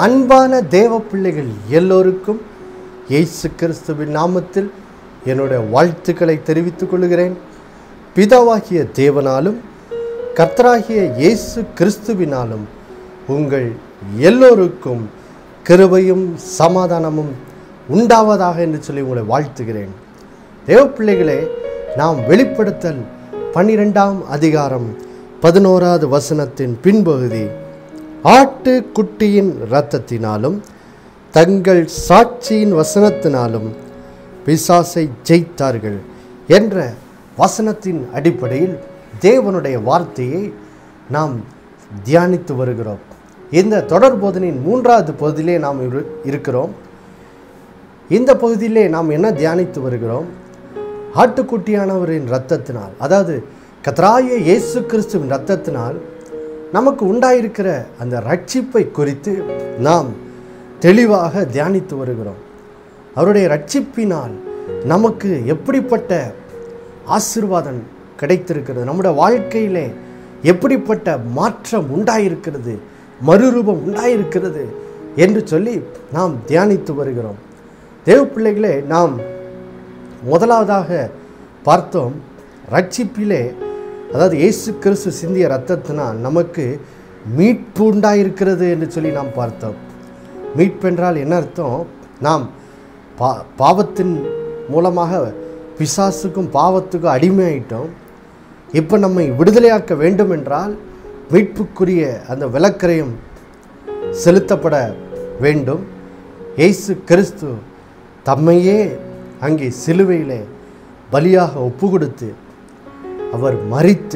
அன்பான தேவ பிள்ளைகள் எல்லோருக்கும் இயேசு கிறிஸ்துவின் நாமத்தில் என்னுடைய வாழ்த்துக்களை தெரிவித்துக் கொள்கிறேன் பிதாவாகிய தேவனாலும் கர்த்தராகிய இயேசு கிறிஸ்துவினாலும் உங்கள் எல்லோருக்கும் கிருபையும் சமாதானமும் உண்டாவதாக என்று சொல்லி உங்களை வாழ்த்துகிறேன் தேவ பிள்ளைகளே நாம் வெளிப்படுத்தல் பன்னிரெண்டாம் அதிகாரம் பதினோராவது வசனத்தின் பின்பகுதி ஆட்டு குட்டியின் இரத்தத்தினாலும் தங்கள் சாட்சியின் வசனத்தினாலும் பிசாசை ஜெயித்தார்கள் என்ற வசனத்தின் அடிப்படையில் தேவனுடைய வார்த்தையை நாம் தியானித்து வருகிறோம் இந்த தொடர் போதனையின் மூன்றாவது பகுதியிலே நாம் இரு- இருக்கிறோம் இந்த பகுதியிலே நாம் என்ன தியானித்து வருகிறோம் ஆட்டுக்குட்டியானவரின் இரத்தத்தினால் அதாவது கத்ராய இயேசு கிறிஸ்துவின் இரத்தத்தினால் நமக்கு உண்டாயிருக்கிற அந்த ரட்சிப்பை குறித்து நாம் தெளிவாக தியானித்து வருகிறோம் அவருடைய ரட்சிப்பினால் நமக்கு எப்படிப்பட்ட ஆசீர்வாதம் கிடைத்திருக்கிறது நம்முடைய வாழ்க்கையிலே எப்படிப்பட்ட மாற்றம் உண்டாயிருக்கிறது மறுரூபம் உண்டாயிருக்கிறது என்று சொல்லி நாம் தியானித்து வருகிறோம் தேவ பிள்ளைகளே நாம் முதலாவதாக பார்த்தோம் ரட்சிப்பிலே அதாவது இயேசு கிறிஸ்து சிந்திய ரத்தத்தினால் நமக்கு மீட்பு உண்டாயிருக்கிறது என்று சொல்லி நாம் பார்த்தோம் மீட்பென்றால் என்ன அர்த்தம் நாம் பா பாவத்தின் மூலமாக பிசாசுக்கும் பாவத்துக்கும் அடிமையாயிட்டோம் இப்போ நம்மை விடுதலையாக்க வேண்டும் என்றால் மீட்புக்குரிய அந்த விலக்கரையும் செலுத்தப்பட வேண்டும் இயேசு கிறிஸ்து தம்மையே அங்கே சிலுவையிலே பலியாக ஒப்பு கொடுத்து அவர் மரித்து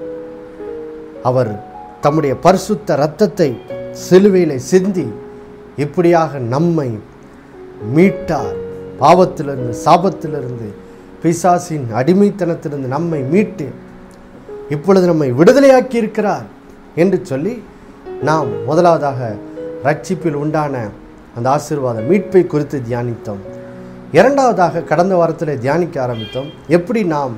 அவர் தம்முடைய பரிசுத்த இரத்தத்தை சிலுவையிலே சிந்தி இப்படியாக நம்மை மீட்டார் பாவத்திலிருந்து சாபத்திலிருந்து பிசாசின் அடிமைத்தனத்திலிருந்து நம்மை மீட்டு இப்பொழுது நம்மை விடுதலையாக்கி இருக்கிறார் என்று சொல்லி நாம் முதலாவதாக ரட்சிப்பில் உண்டான அந்த ஆசீர்வாத மீட்பை குறித்து தியானித்தோம் இரண்டாவதாக கடந்த வாரத்தில் தியானிக்க ஆரம்பித்தோம் எப்படி நாம்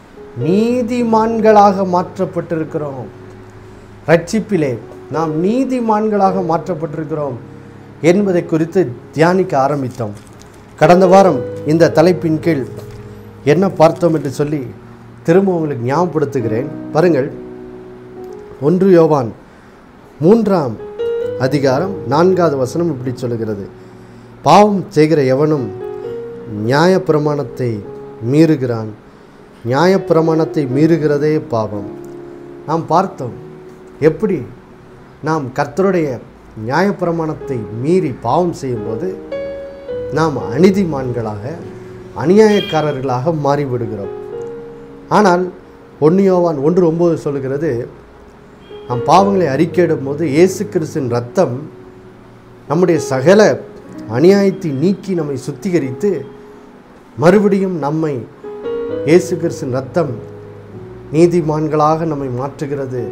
நீதிமான்களாக மாற்றப்பட்டிருக்கிறோம் ரட்சிப்பிலே நாம் நீதிமான்களாக மாற்றப்பட்டிருக்கிறோம் என்பதை குறித்து தியானிக்க ஆரம்பித்தோம் கடந்த வாரம் இந்த தலைப்பின் கீழ் என்ன பார்த்தோம் என்று சொல்லி திரும்ப உங்களுக்கு ஞாபகப்படுத்துகிறேன் பாருங்கள் ஒன்று யோவான் மூன்றாம் அதிகாரம் நான்காவது வசனம் இப்படி சொல்லுகிறது பாவம் செய்கிற எவனும் நியாயப்பிரமாணத்தை மீறுகிறான் நியாயப்பிரமாணத்தை மீறுகிறதே பாவம் நாம் பார்த்தோம் எப்படி நாம் கர்த்தருடைய நியாயப்பிரமாணத்தை மீறி பாவம் செய்யும்போது நாம் அநீதிமான்களாக அநியாயக்காரர்களாக மாறிவிடுகிறோம் ஆனால் ஒன்று யோவான் ஒன்று ஒம்பது சொல்லுகிறது நாம் பாவங்களை அறிக்கையிடும் போது இயேசு கிறிஸ்துவின் ரத்தம் நம்முடைய சகல அநியாயத்தை நீக்கி நம்மை சுத்திகரித்து மறுபடியும் நம்மை இயேசு கிறிஸ்துவின் ரத்தம் நீதிமான்களாக நம்மை மாற்றுகிறது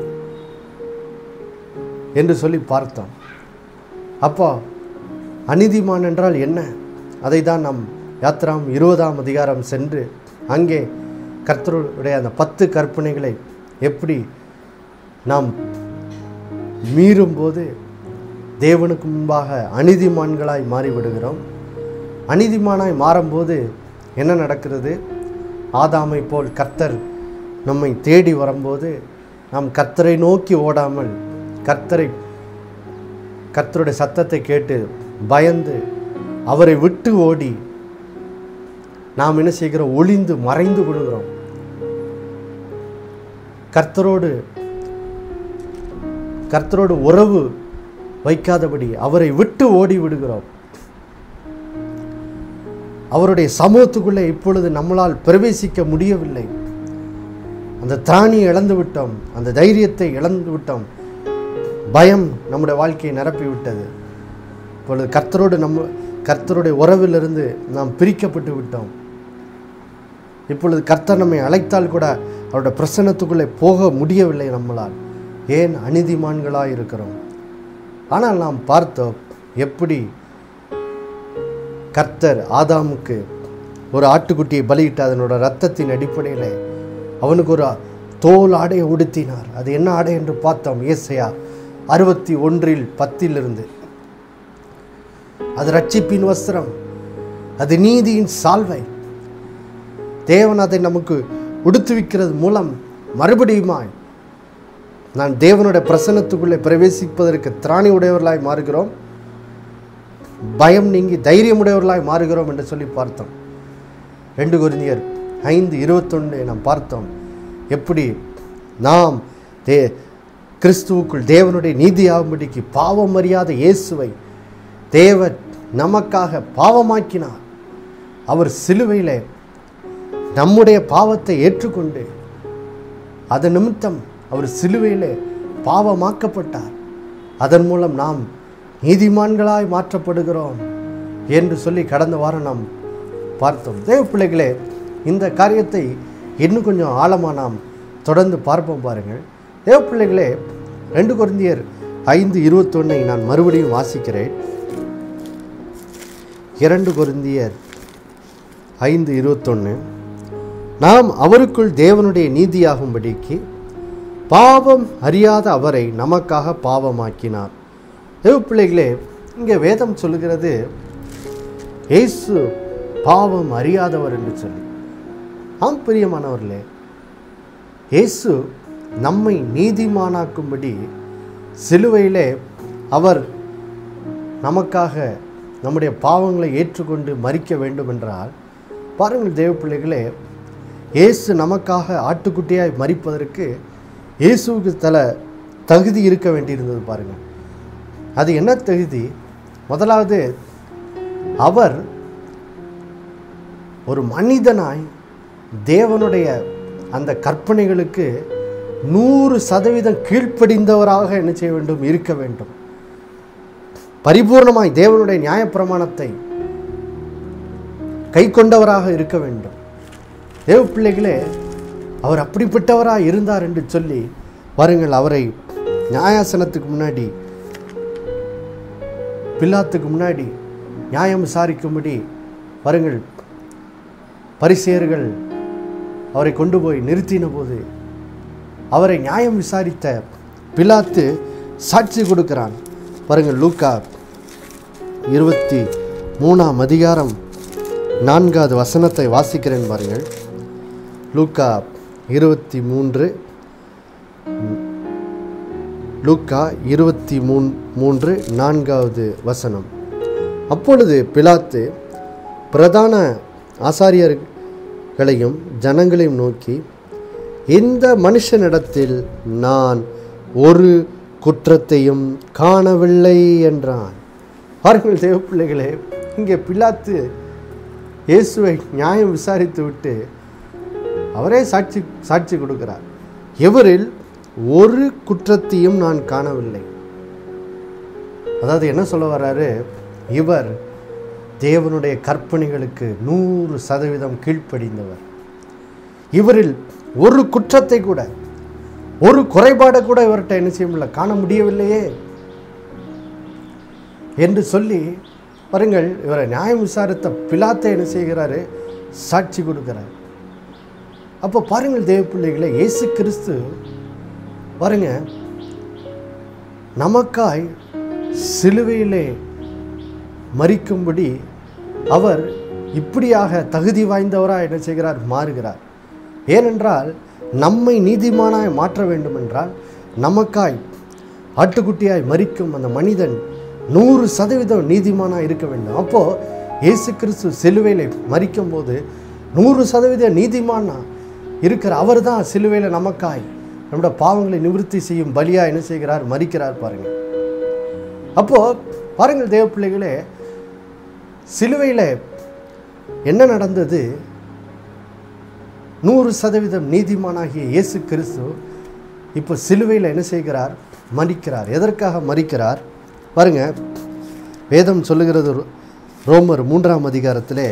என்று சொல்லி பார்த்தோம் அப்போ அநீதிமான் என்றால் என்ன அதை தான் நாம் யாத்ராம் இருபதாம் அதிகாரம் சென்று அங்கே கர்த்தருடைய அந்த பத்து கற்பனைகளை எப்படி நாம் மீறும்போது தேவனுக்கு முன்பாக அநீதிமான்களாய் மாறிவிடுகிறோம் அநீதிமானாய் மாறும்போது என்ன நடக்கிறது ஆதாமை போல் கர்த்தர் நம்மை தேடி வரும்போது நாம் கர்த்தரை நோக்கி ஓடாமல் கர்த்தரை கர்த்தருடைய சத்தத்தை கேட்டு பயந்து அவரை விட்டு ஓடி நாம் என்ன செய்கிறோம் ஒளிந்து மறைந்து கொள்கிறோம் கர்த்தரோடு கர்த்தரோடு உறவு வைக்காதபடி அவரை விட்டு ஓடி விடுகிறோம் அவருடைய சமூகத்துக்குள்ளே இப்பொழுது நம்மளால் பிரவேசிக்க முடியவில்லை அந்த திராணியை இழந்து விட்டோம் அந்த தைரியத்தை இழந்து விட்டோம் பயம் நம்முடைய வாழ்க்கையை நிரப்பி விட்டது இப்பொழுது கர்த்தரோடு நம்ம கர்த்தருடைய உறவிலிருந்து நாம் பிரிக்கப்பட்டு விட்டோம் இப்பொழுது கர்த்தர் நம்மை அழைத்தால் கூட அவருடைய பிரசன்னத்துக்குள்ளே போக முடியவில்லை நம்மளால் ஏன் அநீதிமான்களாக இருக்கிறோம் ஆனால் நாம் பார்த்தோம் எப்படி கர்த்தர் ஆதாமுக்கு ஒரு ஆட்டுக்குட்டியை பலியிட்டு அதனோட ரத்தத்தின் அடிப்படையில் அவனுக்கு ஒரு தோல் ஆடையை உடுத்தினார் அது என்ன ஆடை என்று பார்த்தோம் ஏசையா அறுபத்தி ஒன்றில் பத்திலிருந்து அது ரட்சிப்பின் வஸ்திரம் அது நீதியின் சால்வை தேவன் அதை நமக்கு உடுத்துவிக்கிறது மூலம் மறுபடியுமாய் நான் தேவனுடைய பிரசன்னத்துக்குள்ளே பிரவேசிப்பதற்கு திராணி உடையவர்களாய் மாறுகிறோம் பயம் நீங்கி தைரியமுடையவர்களாய் மாறுகிறோம் என்று சொல்லி பார்த்தோம் ரெண்டு குருந்தியர் ஐந்து இருபத்தொன்று நாம் பார்த்தோம் எப்படி நாம் தே கிறிஸ்துவுக்குள் தேவனுடைய நீதியாகும்படிக்கு பாவம் அறியாத இயேசுவை தேவன் நமக்காக பாவமாக்கினார் அவர் சிலுவையிலே நம்முடைய பாவத்தை ஏற்றுக்கொண்டு அதன் நிமித்தம் அவர் சிலுவையிலே பாவமாக்கப்பட்டார் அதன் மூலம் நாம் நீதிமான்களாய் மாற்றப்படுகிறோம் என்று சொல்லி கடந்த வாரம் நாம் பார்த்தோம் தேவ பிள்ளைகளே இந்த காரியத்தை இன்னும் கொஞ்சம் ஆழமாக நாம் தொடர்ந்து பார்ப்போம் பாருங்கள் தேவ பிள்ளைகளே ரெண்டு குருந்தியர் ஐந்து இருபத்தொன்னை நான் மறுபடியும் வாசிக்கிறேன் இரண்டு குருந்தியர் ஐந்து இருபத்தொன்று நாம் அவருக்குள் தேவனுடைய நீதியாகும்படிக்கு பாவம் அறியாத அவரை நமக்காக பாவமாக்கினார் தேவ பிள்ளைகளே இங்கே வேதம் சொல்லுகிறது இயேசு பாவம் அறியாதவர் என்று சொல்லி ஆம் பிரியமானவர்களே இயேசு நம்மை நீதிமானாக்கும்படி சிலுவையிலே அவர் நமக்காக நம்முடைய பாவங்களை ஏற்றுக்கொண்டு மறிக்க வேண்டும் என்றால் பாருங்கள் தேவ பிள்ளைகளே இயேசு நமக்காக ஆட்டுக்குட்டியாய் மறிப்பதற்கு இயேசுவுக்கு தல தகுதி இருக்க வேண்டியிருந்தது பாருங்கள் அது என்ன தகுதி முதலாவது அவர் ஒரு மனிதனாய் தேவனுடைய அந்த கற்பனைகளுக்கு நூறு சதவீதம் கீழ்ப்படிந்தவராக என்ன செய்ய வேண்டும் இருக்க வேண்டும் பரிபூர்ணமாய் தேவனுடைய நியாயப்பிரமாணத்தை கை கொண்டவராக இருக்க வேண்டும் தேவ பிள்ளைகளே அவர் அப்படிப்பட்டவராக இருந்தார் என்று சொல்லி பாருங்கள் அவரை நியாயாசனத்துக்கு முன்னாடி பில்லாத்துக்கு முன்னாடி நியாயம் விசாரிக்கும்படி பாருங்கள் பரிசேயர்கள் அவரை கொண்டு போய் நிறுத்தின போது அவரை நியாயம் விசாரித்த பிலாத்து சாட்சி கொடுக்கிறான் பாருங்கள் லூக்கா இருபத்தி மூணாம் அதிகாரம் நான்காவது வசனத்தை வாசிக்கிறேன் பாருங்கள் லூக்கா இருபத்தி மூன்று லூக்கா இருபத்தி மூன் மூன்று நான்காவது வசனம் அப்பொழுது பிலாத்து பிரதான ஆசாரியர்களையும் ஜனங்களையும் நோக்கி இந்த மனுஷனிடத்தில் நான் ஒரு குற்றத்தையும் காணவில்லை என்றான் பாருங்கள் தேவ பிள்ளைகளே இங்கே பிலாத்து இயேசுவை நியாயம் விசாரித்து விட்டு அவரே சாட்சி சாட்சி கொடுக்கிறார் எவரில் ஒரு குற்றத்தையும் நான் காணவில்லை அதாவது என்ன சொல்ல வர்றாரு இவர் தேவனுடைய கற்பனைகளுக்கு நூறு சதவீதம் கீழ்ப்படிந்தவர் இவரில் ஒரு குற்றத்தை கூட ஒரு குறைபாடை கூட இவர்கிட்ட என்ன செய்ய முடியல காண முடியவில்லையே என்று சொல்லி பாருங்கள் இவரை நியாயம் விசாரித்த பிலாத்தை என்ன செய்கிறாரு சாட்சி கொடுக்கிறார் அப்போ பாருங்கள் தேவ பிள்ளைகளை இயேசு கிறிஸ்து பாருங்க நமக்காய் சிலுவையிலே மறிக்கும்படி அவர் இப்படியாக தகுதி வாய்ந்தவராக என்ன செய்கிறார் மாறுகிறார் ஏனென்றால் நம்மை நீதிமானாய் மாற்ற வேண்டுமென்றால் நமக்காய் ஆட்டுக்குட்டியாய் மறிக்கும் அந்த மனிதன் நூறு சதவீதம் நீதிமானாக இருக்க வேண்டும் அப்போது இயேசு கிறிஸ்து சிலுவையில் மறிக்கும் போது நூறு சதவீத நீதிமானா இருக்கிற அவர் தான் சிலுவையில் நமக்காய் நம்முடைய பாவங்களை நிவர்த்தி செய்யும் பலியாக என்ன செய்கிறார் மறிக்கிறார் பாருங்கள் அப்போது பாருங்கள் தேவ பிள்ளைகளே சிலுவையில் என்ன நடந்தது நூறு சதவீதம் நீதிமானாகிய இயேசு கிறிஸ்து இப்போ சிலுவையில் என்ன செய்கிறார் மறிக்கிறார் எதற்காக மறிக்கிறார் பாருங்க வேதம் சொல்லுகிறது ரோமர் மூன்றாம் அதிகாரத்திலே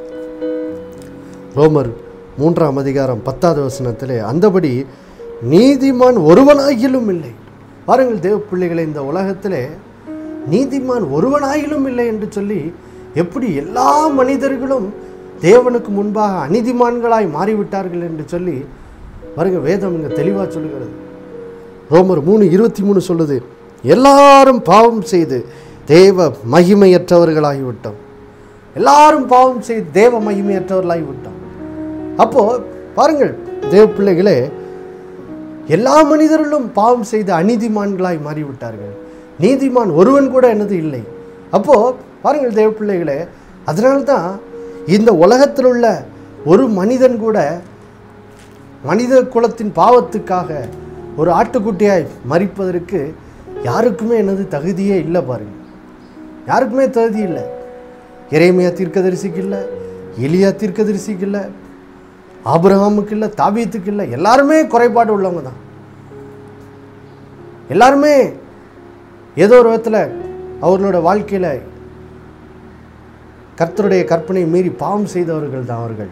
ரோமர் மூன்றாம் அதிகாரம் பத்தாவது வசனத்திலே அந்தபடி நீதிமான் ஒருவனாகிலும் இல்லை பாருங்கள் தேவ பிள்ளைகளை இந்த உலகத்திலே நீதிமான் ஒருவனாயிலும் இல்லை என்று சொல்லி எப்படி எல்லா மனிதர்களும் தேவனுக்கு முன்பாக அநீதிமான்களாய் மாறிவிட்டார்கள் என்று சொல்லி பாருங்க வேதம் இங்கே தெளிவாக சொல்லுகிறது ரோமர் மூணு இருபத்தி மூணு சொல்லுது எல்லாரும் பாவம் செய்து தேவ மகிமையற்றவர்களாகிவிட்டோம் எல்லாரும் பாவம் செய்து தேவ மகிமையற்றவர்களாகிவிட்டோம் அப்போ பாருங்கள் தேவ பிள்ளைகளே எல்லா மனிதர்களும் பாவம் செய்து அநீதிமான்களாய் மாறிவிட்டார்கள் நீதிமான் ஒருவன் கூட என்னது இல்லை அப்போ பாருங்கள் தேவ பிள்ளைகளே அதனால்தான் இந்த உலகத்தில் உள்ள ஒரு மனிதன் கூட மனித குலத்தின் பாவத்துக்காக ஒரு ஆட்டுக்குட்டியாய் மறிப்பதற்கு யாருக்குமே என்னது தகுதியே இல்லை பாருங்க யாருக்குமே தகுதி இல்லை இறைமையா தீர்க்கதரிசிக்கு இல்லை எலியா தீர்க்கதரிசிக்கு இல்லை ஆபிரகாமுக்கு இல்லை தாவீத்துக்கு இல்லை எல்லாருமே குறைபாடு உள்ளவங்க தான் எல்லாருமே ஏதோ ஒரு விதத்தில் அவர்களோட வாழ்க்கையில் கர்த்தருடைய கற்பனை மீறி பாவம் செய்தவர்கள் தான் அவர்கள்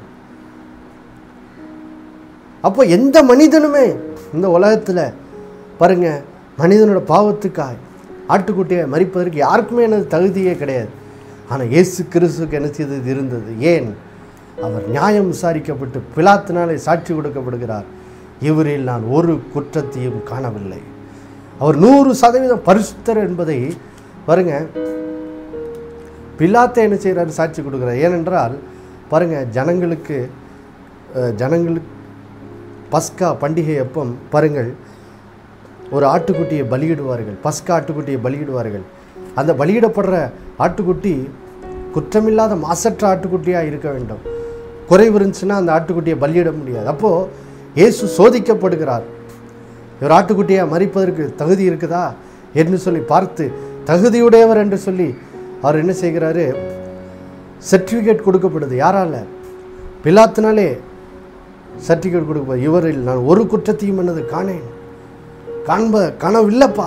அப்போ எந்த மனிதனுமே இந்த உலகத்தில் பாருங்க மனிதனோட பாவத்துக்காய் ஆட்டுக்குட்டியை மறிப்பதற்கு யாருக்குமே எனது தகுதியே கிடையாது ஆனால் இயேசு கிறிஸ்துக்கு என்ன செய்தது இருந்தது ஏன் அவர் நியாயம் விசாரிக்கப்பட்டு பிலாத்தினாலே சாட்சி கொடுக்கப்படுகிறார் இவரில் நான் ஒரு குற்றத்தையும் காணவில்லை அவர் நூறு சதவீதம் பரிசுத்தர் என்பதை பாருங்க பிலாத்தை என்ன செய்கிறாரு சாட்சி கொடுக்குறார் ஏனென்றால் பாருங்க ஜனங்களுக்கு அஹ், ஜனங்களுக்கு பஸ்கா பண்டிகை அப்பம் பாருங்கள் ஒரு ஆட்டுக்குட்டியை பலியிடுவார்கள் பஸ்கா ஆட்டுக்குட்டியை பலியிடுவார்கள் அந்த பலியிடப்படுற ஆட்டுக்குட்டி குற்றமில்லாத மாசற்ற ஆட்டுக்குட்டியாக இருக்க வேண்டும் குறைவு இருந்துச்சுன்னா அந்த ஆட்டுக்குட்டியை பலியிட முடியாது அப்போது இயேசு சோதிக்கப்படுகிறார் இவர் ஆட்டுக்குட்டியை மறிப்பதற்கு தகுதி இருக்குதா என்று சொல்லி பார்த்து தகுதியுடையவர் என்று சொல்லி அவர் என்ன செய்கிறாரு சர்டிஃபிகேட் கொடுக்கப்படுது யாரால பிலாத்தினாலே சர்டிஃபிகேட் கொடுக்க இவரில் நான் ஒரு குற்றத்தையும் என்னது காணேன் காண்ப கனவில்லைப்பா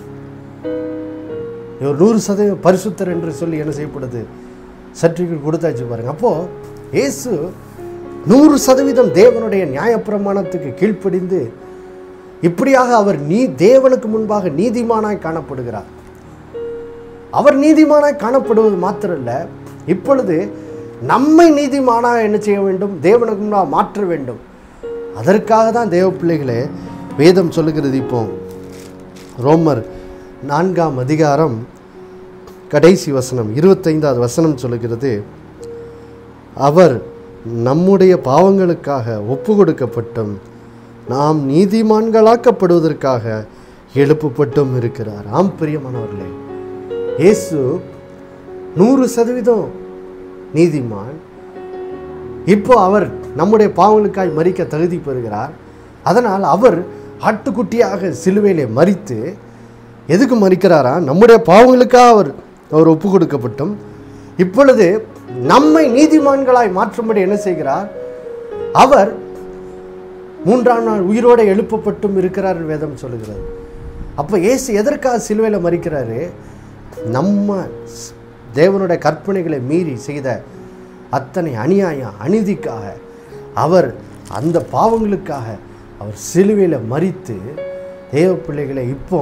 இவர் நூறு சதவீதம் பரிசுத்தர் என்று சொல்லி என்ன செய்யப்படுது சர்டிஃபிகேட் கொடுத்தாச்சு பாருங்க அப்போ இயேசு நூறு சதவீதம் தேவனுடைய நியாயப்பிரமாணத்துக்கு கீழ்ப்படிந்து இப்படியாக அவர் நீ தேவனுக்கு முன்பாக நீதிமானாய் காணப்படுகிறார் அவர் நீதிமானாய் காணப்படுவது மாத்திரமல்ல இப்பொழுது நம்மை நீதிமானாய் என்ன செய்ய வேண்டும் தேவனுக்கு முன்பாக மாற்ற வேண்டும் அதற்காக தான் தேவ பிள்ளைகளே வேதம் சொல்லுகிறது இப்போ ரோமர் நான்காம் அதிகாரம் கடைசி வசனம் இருபத்தைந்தாவது வசனம் சொல்லுகிறது அவர் நம்முடைய பாவங்களுக்காக ஒப்பு கொடுக்கப்பட்டும் நாம் நீதிமான்களாக்கப்படுவதற்காக எழுப்பப்பட்டும் இருக்கிறார் ஆம் பிரியமானவர்களே இயேசு நூறு சதவீதம் நீதிமான் இப்போ அவர் நம்முடைய பாவங்களுக்காய் மறிக்க தகுதி பெறுகிறார் அதனால் அவர் ஆட்டுக்குட்டியாக சிலுவையிலே மறித்து எதுக்கு மறிக்கிறாரா நம்முடைய பாவங்களுக்காக அவர் அவர் ஒப்பு கொடுக்கப்பட்டும் இப்பொழுது நம்மை நீதிமான்களாய் மாற்றும்படி என்ன செய்கிறார் அவர் மூன்றாம் நாள் உயிரோடு எழுப்பப்பட்டும் இருக்கிறார் என்று வேதம் சொல்லுகிறது அப்போ இயேசு எதற்காக சிலுவையில் மறிக்கிறாரு நம்ம ஸ்- தேவனுடைய கற்பனைகளை மீறி செய்த அத்தனை அநியாயம் அநீதிக்காக அவர் அந்த பாவங்களுக்காக அவர் சிலுவையில் மறித்து தேவ பிள்ளைகளை இப்போ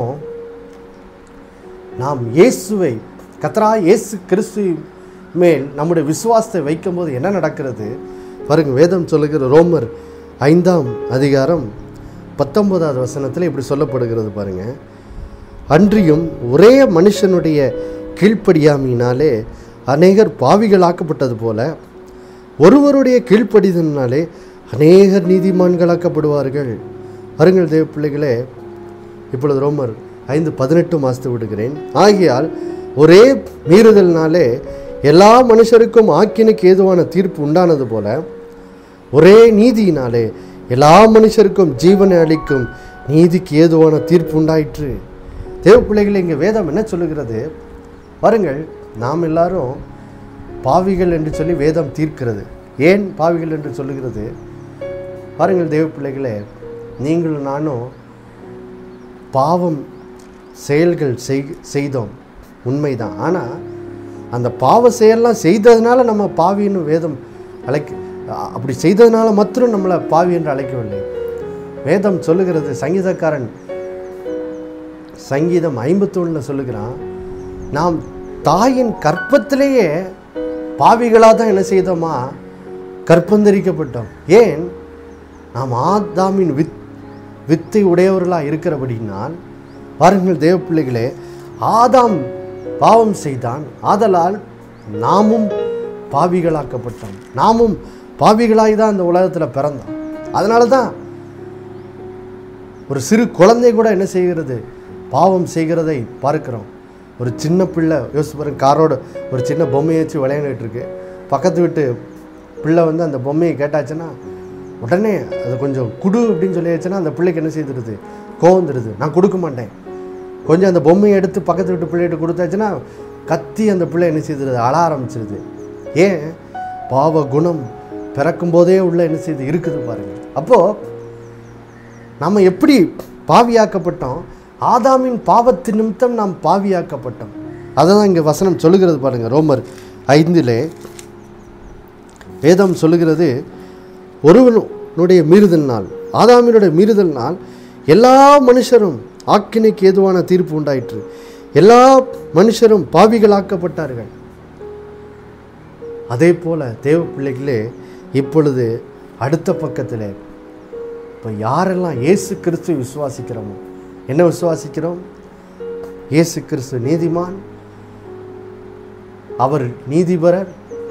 நாம் இயேசுவை கத்ரா இயேசு கிறிஸ்து மேல் நம்முடைய விசுவாசத்தை வைக்கும்போது என்ன நடக்கிறது பாருங்க வேதம் சொல்லுகிற ரோமர் ஐந்தாம் அதிகாரம் பத்தொன்பதாவது வசனத்தில் இப்படி சொல்லப்படுகிறது பாருங்க அன்றியும் ஒரே மனுஷனுடைய கீழ்ப்படியாமையினாலே அநேகர் பாவிகளாக்கப்பட்டது போல ஒருவருடைய கீழ்ப்படிதலினாலே அநேகர் நீதிமான்களாக்கப்படுவார்கள் அருங்கள் தேவ பிள்ளைகளே இப்பொழுது ரோமர் ஐந்து பதினெட்டு மாசத்து விடுகிறேன் ஆகையால் ஒரே மீறுதலினாலே எல்லா மனுஷருக்கும் ஆக்கினுக்கு ஏதுவான தீர்ப்பு உண்டானது போல ஒரே நீதியினாலே எல்லா மனுஷருக்கும் ஜீவனை அளிக்கும் நீதிக்கு ஏதுவான தீர்ப்பு உண்டாயிற்று தேவ பிள்ளைகளை இங்கே வேதம் என்ன சொல்லுகிறது பாருங்கள் நாம் எல்லாரும் பாவிகள் என்று சொல்லி வேதம் தீர்க்கிறது ஏன் பாவிகள் என்று சொல்லுகிறது பாருங்கள் தேவ பிள்ளைகளே நீங்களும் நானும் பாவம் செயல்கள் செய் செய்தோம் உண்மைதான் ஆனால் அந்த பாவ செயல்லாம் செய்ததுனால நம்ம பாவின்னு வேதம் அழைக்க அ- அப்படி செய்ததுனால மாத்திரம் நம்மளை பாவி என்று அழைக்கவில்லை வேதம் சொல்லுகிறது சங்கீதக்காரன் சங்கீதம் ஐம்பத்தொன்னில் சொல்லுகிறான் நாம் தாயின் கற்பத்திலேயே பாவிகளாக தான் என்ன செய்தோமா கற்பந்தரிக்கப்பட்டோம் ஏன் நாம் ஆதாமின் வித் வித்தை உடையவர்களாக இருக்கிறபடினால் பாருங்கள் தேவ பிள்ளைகளே ஆதாம் பாவம் செய்தான் ஆதலால் நாமும் பாவிகளாக்கப்பட்டோம் நாமும் பாவிகளாய் தான் இந்த உலகத்தில் பிறந்தோம் அதனால தான் ஒரு சிறு குழந்தை கூட என்ன செய்கிறது பாவம் செய்கிறதை பார்க்கிறோம் ஒரு சின்ன பிள்ளை யோசிச்சு பாருங்க காரோட ஒரு சின்ன பொம்மையை வச்சு விளையாண்டுட்டு இருக்கு பக்கத்து வீட்டு பிள்ளை வந்து அந்த பொம்மையை கேட்டாச்சுன்னா உடனே அது கொஞ்சம் குடு அப்படின்னு சொல்லியாச்சுன்னா அந்த பிள்ளைக்கு என்ன செய்துடுது கோவந்துடுது நான் கொடுக்க மாட்டேன் கொஞ்சம் அந்த பொம்மையை எடுத்து பக்கத்து வீட்டு பிள்ளைகிட்ட கொடுத்தாச்சுன்னா கத்தி அந்த பிள்ளை என்ன செய்துடுது அழ ஆரம்பிச்சிருது ஏன் பாவ குணம் பிறக்கும் போதே உள்ள என்ன செய்து இருக்குது பாருங்க அப்போது நம்ம எப்படி பாவியாக்கப்பட்டோம் ஆதாமின் பாவத்தின் நிமித்தம் நாம் பாவியாக்கப்பட்டோம் அதை தான் இங்கே வசனம் சொல்லுகிறது பாருங்க ரோமர் ஐந்திலே வேதம் சொல்லுகிறது ஒருவனுடைய மீறுதல்னால் ஆதாமினுடைய மீறுதல்னால் எல்லா மனுஷரும் ஆக்கினைக்கு ஏதுவான தீர்ப்பு உண்டாயிற்று எல்லா மனுஷரும் பாவிகளாக்கப்பட்டார்கள் அதே போல தேவ பிள்ளைகளே இப்பொழுது அடுத்த பக்கத்தில் இப்போ யாரெல்லாம் இயேசு கிறிஸ்து விசுவாசிக்கிறோமோ என்ன விசுவாசிக்கிறோம் இயேசு கிறிஸ்து நீதிமான் அவர் நீதிபரர்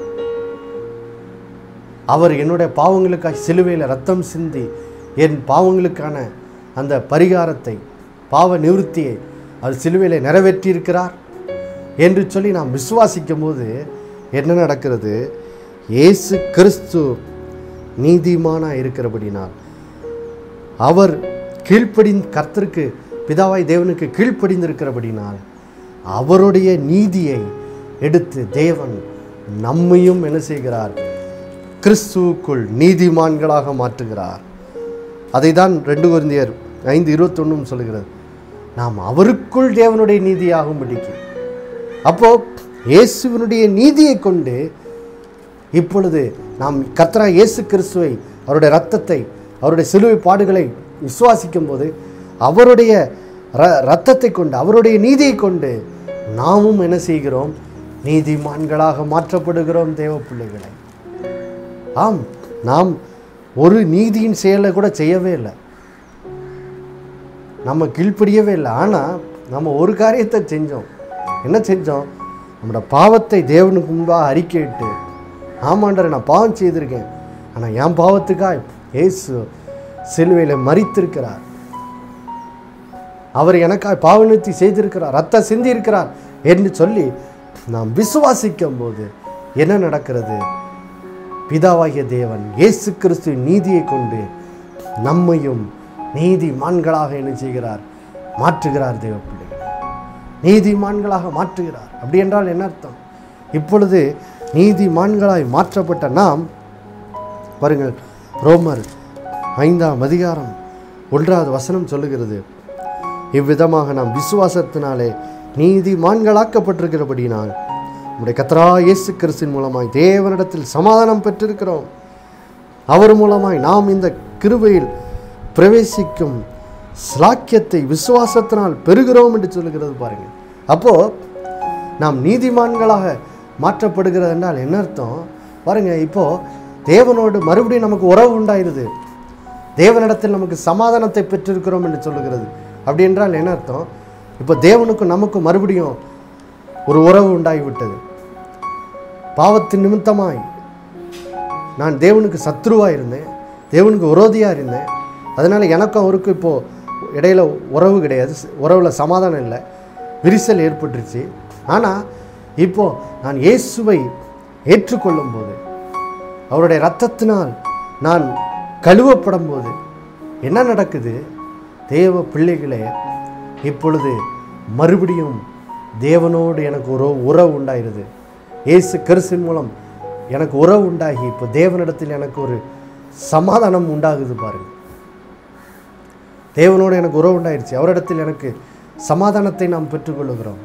அவர் என்னுடைய பாவங்களுக்காக சிலுவையில் ரத்தம் சிந்தி என் பாவங்களுக்கான அந்த பரிகாரத்தை பாவ நிவர்த்தியை அவர் சிலுவையில் நிறைவேற்றியிருக்கிறார் என்று சொல்லி நாம் விசுவாசிக்கும் போது என்ன நடக்கிறது இயேசு கிறிஸ்து நீதிமானாக இருக்கிறபடினால் அவர் கீழ்ப்படிந் கர்த்தருக்கு பிதாவாய் தேவனுக்கு கீழ்ப்படிந்திருக்கிறபடினால் அவருடைய நீதியை எடுத்து தேவன் நம்மையும் என்ன செய்கிறார் கிறிஸ்துவுக்குள் நீதிமான்களாக மாற்றுகிறார் அதை தான் ரெண்டு குருந்தியர் ஐந்து இருபத்தொன்னும் சொல்கிறது நாம் அவருக்குள் தேவனுடைய நீதியாகும்படிக்கு அப்போ இயேசுவினுடைய நீதியை கொண்டு இப்பொழுது நாம் கர்த்தரா இயேசு கிறிஸ்துவை அவருடைய இரத்தத்தை அவருடைய சிலுவை பாடுகளை விசுவாசிக்கும் போது அவருடைய ர இரத்தத்தை கொண்டு அவருடைய நீதியை கொண்டு நாமும் என்ன செய்கிறோம் நீதிமான்களாக மாற்றப்படுகிறோம் தேவ பிள்ளைகளை ஆம் நாம் ஒரு நீதியின் செயலை கூட செய்யவே இல்லை நம்ம கீழ்ப்படியவே இல்லை ஆனால் நம்ம ஒரு காரியத்தை செஞ்சோம் என்ன செஞ்சோம் நம்மளோட பாவத்தை தேவனுக்கு முன்பாக அறிக்கையிட்டு ஆமாண்டரை நான் பாவம் செய்திருக்கேன் ஆனால் என் பாவத்துக்காய் இயேசு சிலுவையில் மறித்திருக்கிறார் அவர் எனக்காய் பாவநிறுத்தி செய்திருக்கிறார் ரத்த சிந்தி இருக்கிறார் என்று சொல்லி நாம் விசுவாசிக்கும் போது என்ன நடக்கிறது பிதாவாகிய தேவன் இயேசு கிறிஸ்துவின் நீதியை கொண்டு நம்மையும் நீதிமான்களாக என்ன செய்கிறார் மாற்றுகிறார் தேவ பிள்ளைகள் நீதிமான்களாக மாற்றுகிறார் அப்படி என்றால் என்ன அர்த்தம் இப்பொழுது நீதிமான்களாய் மாற்றப்பட்ட நாம் பாருங்கள் ரோமர் ஐந்தாம் அதிகாரம் ஒன்றாவது வசனம் சொல்லுகிறது இவ்விதமாக நாம் விசுவாசத்தினாலே நீதிமான்களாக்கப்பட்டிருக்கிறபடினால் நம்முடைய கத்தரா இயேசு கிறிஸ்தின் மூலமாய் தேவனிடத்தில் சமாதானம் பெற்றிருக்கிறோம் அவர் மூலமாய் நாம் இந்த கிருபையில் பிரவேசிக்கும் ஸ்லாக்கியத்தை விசுவாசத்தினால் பெறுகிறோம் என்று சொல்லுகிறது பாருங்க அப்போ நாம் நீதிமான்களாக மாற்றப்படுகிறது என்றால் என்ன அர்த்தம் பாருங்க இப்போ தேவனோடு மறுபடியும் நமக்கு உறவு உண்டாயிருது தேவனிடத்தில் நமக்கு சமாதானத்தை பெற்றிருக்கிறோம் என்று சொல்லுகிறது அப்படி என்றால் என்ன அர்த்தம் இப்போ தேவனுக்கும் நமக்கும் மறுபடியும் ஒரு உறவு உண்டாகிவிட்டது பாவத்தின் நிமித்தமாய் நான் தேவனுக்கு சத்ருவாக இருந்தேன் தேவனுக்கு விரோதியாக இருந்தேன் அதனால் எனக்கும் அவருக்கும் இப்போது இடையில உறவு கிடையாது உறவில் சமாதானம் இல்லை விரிசல் ஏற்பட்டுருச்சு ஆனால் இப்போது நான் இயேசுவை ஏற்றுக்கொள்ளும் போது அவருடைய இரத்தத்தினால் நான் கழுவப்படும் போது என்ன நடக்குது தேவ பிள்ளைகளே இப்பொழுது மறுபடியும் தேவனோடு எனக்கு ஒரு உறவு உண்டாயிருது இயேசு கிறிஸ்தின் மூலம் எனக்கு உறவு உண்டாகி இப்போ தேவனிடத்தில் எனக்கு ஒரு சமாதானம் உண்டாகுது பாருங்க தேவனோடு எனக்கு உறவு உண்டாயிருச்சு அவரிடத்தில் எனக்கு சமாதானத்தை நாம் பெற்றுக்கொள்ளுகிறோம்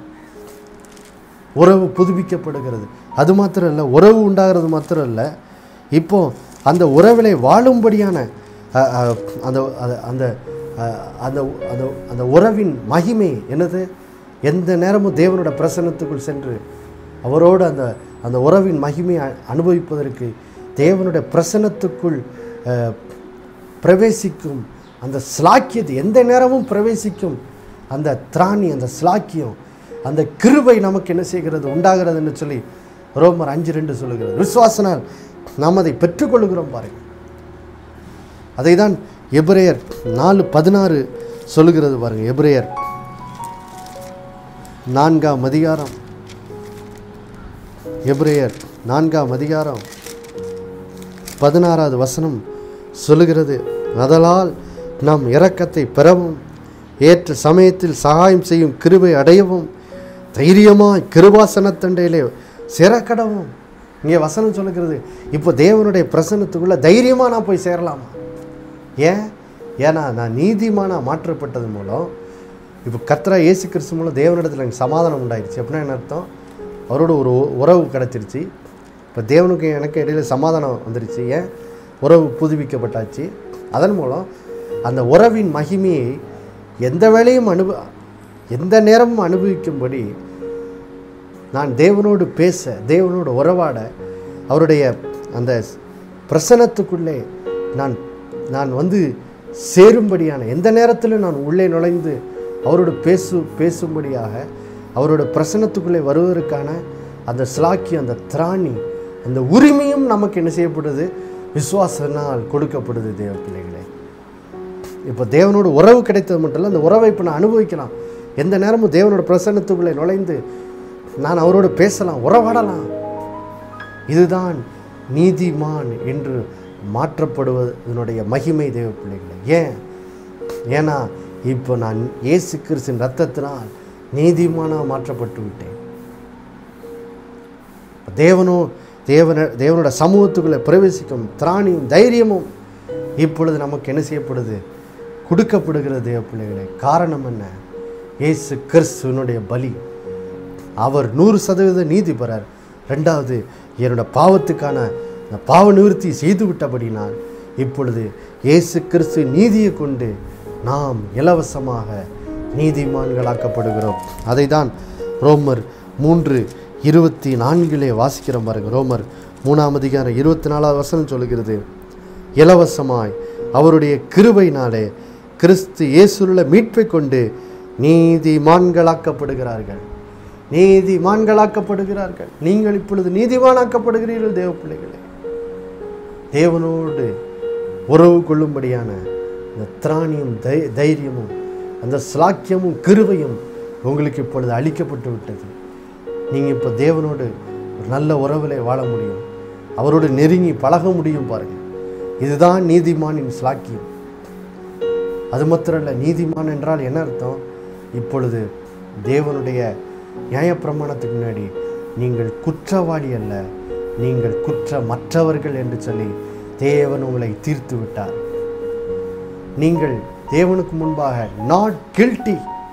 உறவு புதுப்பிக்கப்படுகிறது அது மாத்திரம் இல்லை உறவு உண்டாகிறது மாத்திரம் இல்லை இப்போ அந்த உறவிலே வாழும்படியான அ, அ, அந்த அ- அந்த அ, அந்த அந்த அந்த உறவின் மகிமை என்னது எந்த நேரமும் தேவனோட பிரசன்னத்துக்குள் சென்று அவரோடு அந்த அந்த உறவின் மகிமையை அ- அனுபவிப்பதற்கு தேவனுடைய பிரசன்னத்துக்குள் அ, பிரவேசிக்கும் அந்த ஸ்லாக்கியத்தை எந்த நேரமும் பிரவேசிக்கும் அந்த திராணி அந்த ஸ்லாக்கியம் அந்த கிருபை நமக்கு என்ன செய்கிறது உண்டாகிறதுன்னு சொல்லி ரோமர் அஞ்சு ரெண்டு சொல்லுகிறது விசுவாசனால் நாம் அதை பெற்றுக்கொள்கிறோம் பாருங்கள் அதை தான் எபிரேயர் நாலு பதினாறு சொல்லுகிறது பாருங்க எபிரேயர் நான்காம் அதிகாரம் எபிரேயர் நான்காம் அதிகாரம் பதினாறாவது வசனம் சொல்லுகிறது அதலால் நாம் இரக்கத்தை பெறவும் ஏற்ற சமயத்தில் சகாயம் செய்யும் கிருபை அடையவும் தைரியமாய் கிருபாசனத்தண்டையிலே சிறக்கடவும் இங்கே வசனம் சொல்லுகிறது இப்போ தேவனுடைய பிரசன்னத்துக்குள்ளே தைரியமாக நான் போய் சேரலாமா ஏன் ஏன்னா நான் நீதிமானாக மாற்றப்பட்டது மூலம் இப்போ கர்த்தரா இயேசு கிறிஸ்து மூலம் தேவனிடத்தில் எனக்கு சமாதானம் உண்டாயிருச்சு அப்படின்னா என்ன அர்த்தம் அவரோட ஒரு உ- உறவு கிடச்சிருச்சு இப்போ தேவனுக்கு எனக்கு இடையில சமாதானம் வந்துருச்சு ஏன் உறவு புதுப்பிக்கப்பட்டாச்சு அதன் மூலம் அந்த உறவின் மகிமையை எந்த வேளையும் அனுப எந்த நேரமும் அனுபவிக்கும்படி நான் தேவனோடு பேச தேவனோடு உறவாட அவருடைய அந்த பிரசனத்துக்குள்ளே நான் நான் வந்து சேரும்படியான எந்த நேரத்திலும் நான் உள்ளே நுழைந்து அவரோடு பேசு பேசும்படியாக அவரோட பிரசனத்துக்குள்ளே வருவதற்கான அந்த ஸ்லாக்கி அந்த திராணி அந்த உரிமையும் நமக்கு என்ன செய்யப்படுது விசுவாசனால் கொடுக்கப்படுது தேவ பிள்ளைகளே இப்போ தேவனோட உறவு கிடைத்தது மட்டும் இல்லை அந்த உறவை இப்போ நான் அனுபவிக்கலாம் எந்த நேரமும் தேவனோட பிரசன்னத்துக்குள்ளே நுழைந்து நான் அவரோடு பேசலாம் உறவாடலாம் இதுதான் நீதிமான் என்று மாற்றப்படுவதனுடைய மகிமை தேவ பிள்ளைகளே ஏன் ஏன்னா இப்போ நான் இயேசு கிறிஸ்தின் ரத்தத்தினால் நீதிமானாக மாற்றப்பட்டு விட்டேன் தேவனோ தேவன தேவனோட சமூகத்துக்குள்ளே பிரவேசிக்கும் திராணியும் தைரியமும் இப்பொழுது நமக்கு என்ன செய்யப்படுது கொடுக்கப்படுகிறது தேவ பிள்ளைகளே காரணம் என்ன இயேசு கிறிஸ்துவனுடைய பலி அவர் நூறு சதவீத நீதிபரர் ரெண்டாவது என்னோட பாவத்துக்கான அந்த பாவ நிவர்த்தி செய்து விட்டபடினால் இப்பொழுது இயேசு கிறிஸ்து நீதியை கொண்டு நாம் இலவசமாக நீதிமான்களாக்கப்படுகிறோம் அதை தான் ரோமர் மூன்று இருபத்தி நான்கிலே வாசிக்கிறோம் பாருங்க ரோமர் மூணாம் அதிகாரம் இருபத்தி நாலாவது வசனம் சொல்லுகிறது இலவசமாய் அவருடைய கிருபையினாலே கிறிஸ்து இயேசுள்ள மீட்பை கொண்டு நீதிமான்களாக்கப்படுகிறார்கள் நீதிமான்களாக்கப்படுகிறார்கள் நீங்கள் இப்பொழுது நீதிமானாக்கப்படுகிறீர்கள் தேவ பிள்ளைகளே தேவனோடு உறவு கொள்ளும்படியான அந்த திராணியும் தை தைரியமும் அந்த ஸ்லாக்கியமும் கிருபையும் உங்களுக்கு இப்பொழுது அளிக்கப்பட்டு விட்டது நீங்கள் இப்போ தேவனோடு ஒரு நல்ல உறவிலே வாழ முடியும் அவரோடு நெருங்கி பழக முடியும் பாருங்கள் இதுதான் நீதிமானின் ஸ்லாக்கியம் அது மாத்திரம் இல்லை நீதிமான் என்றால் என்ன அர்த்தம் இப்பொழுது தேவனுடைய நியாயப்பிரமாணத்துக்கு முன்னாடி நீங்கள் குற்றவாளி அல்ல நீங்கள் குற்றமற்றவர்கள் என்று சொல்லி தேவன் உங்களை தீர்த்து விட்டார் நீங்கள் தேவனுக்கு முன்பாக நாட் கில்ட்டி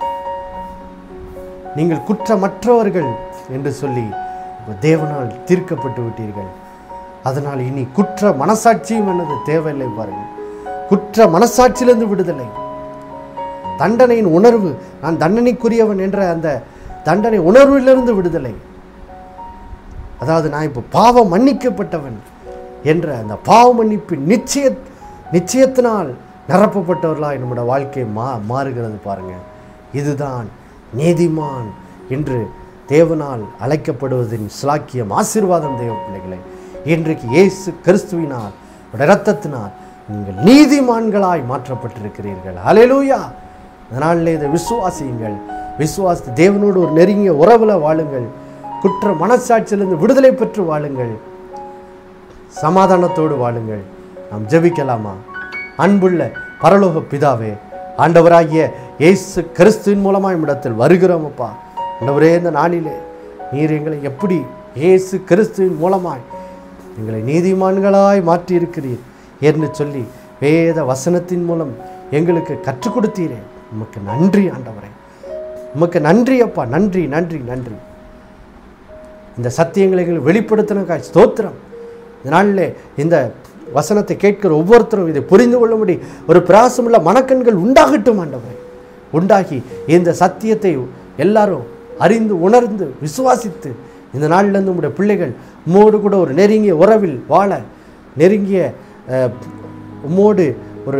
நீங்கள் குற்றமற்றவர்கள் என்று சொல்லி தேவனால் தீர்க்கப்பட்டு விட்டீர்கள் அதனால் இனி குற்ற மனசாட்சியும் என்னது தேவையில்லை பாருங்கள் குற்ற மனசாட்சியிலிருந்து விடுதலை தண்டனையின் உணர்வு நான் தண்டனைக்குரியவன் என்ற அந்த தண்டனை உணர்விலிருந்து விடுதலை அதாவது நான் இப்போ பாவம் மன்னிக்கப்பட்டவன் என்ற அந்த பாவ மன்னிப்பின் நிச்சய நிச்சயத்தினால் நிரப்பப்பட்டவர்களாய் நம்முடைய வாழ்க்கை மா மாறுகிறது பாருங்க இதுதான் நீதிமான் என்று தேவனால் அழைக்கப்படுவதின் ஸ்லாக்கியம் ஆசீர்வாதம் தேவ பிள்ளைகளே இன்றைக்கு இயேசு கிறிஸ்துவினால் அவருடைய இரத்தத்தினால் நீங்கள் நீதிமான்களாய் மாற்றப்பட்டிருக்கிறீர்கள் ஹalleluya அதனாலே இதை விசுவாசியுங்கள் விசுவாசி தேவனோடு ஒரு நெருங்கிய உறவுல வாழுங்கள் குற்ற மனசாட்சியிலிருந்து விடுதலை பெற்று வாழுங்கள் சமாதானத்தோடு வாழுங்கள் நாம் ஜெபிக்கலாமா அன்புள்ள பரலோக பிதாவே ஆண்டவராகிய இயேசு கிறிஸ்துவின் மூலமாக இடத்தில் வருகிறோம் அப்பா ஆண்டவரே இந்த நாளிலே நீர் எங்களை எப்படி இயேசு கிறிஸ்துவின் மூலமாய் எங்களை நீதிமான்களாய் மாற்றியிருக்கிறீர் என்று சொல்லி வேத வசனத்தின் மூலம் எங்களுக்கு கற்றுக் கொடுத்தீரே உமக்கு நன்றி ஆண்டவரே உமக்கு நன்றி அப்பா நன்றி நன்றி நன்றி இந்த சத்தியங்களை எங்களுக்கு வெளிப்படுத்தினக்காய் ஸ்தோத்திரம் இந்த நாளில் இந்த வசனத்தை கேட்கிற ஒவ்வொருத்தரும் இதை புரிந்து கொள்ளும்படி ஒரு பிரயாசமுள்ள மனக்கண்கள் உண்டாகட்டும் ஆண்டவரே உண்டாகி இந்த சத்தியத்தை எல்லாரும் அறிந்து உணர்ந்து விசுவாசித்து இந்த நாளிலிருந்து உங்களுடைய பிள்ளைகள் உம்மோடு கூட ஒரு நெருங்கிய உறவில் வாழ நெருங்கிய அஹ், உம்மோடு ஒரு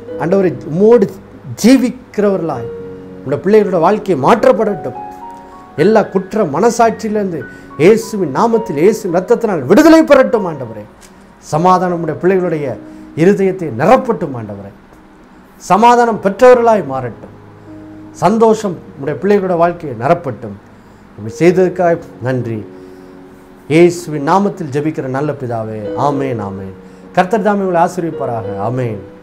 ஆண்டவரை உம்மோடு ஜீவிக்கிறவர்களாய் உங்களுடைய பிள்ளைகளோட வாழ்க்கை மாற்றப்படட்டும் எல்லா குற்ற மனசாட்சியிலேருந்து இயேசுவின் நாமத்தில் இயேசு ரத்தத்தினால் விடுதலை பெறட்டும் ஆண்டவரே சமாதானம் உடைய பிள்ளைகளுடைய இருதயத்தை நிரப்பட்டும் ஆண்டவரே சமாதானம் பெற்றவர்களாய் மாறட்டும் சந்தோஷம் உடைய பிள்ளைகளோட வாழ்க்கையை நிரப்பட்டும் இப்படி செய்ததுக்காக நன்றி இயேசுவின் நாமத்தில் ஜெபிக்கிற நல்ல பிதாவே ஆமேன் ஆமேன் கர்த்தர் தாமே உங்களை ஆசீர்விப்பாராக ஆமேன்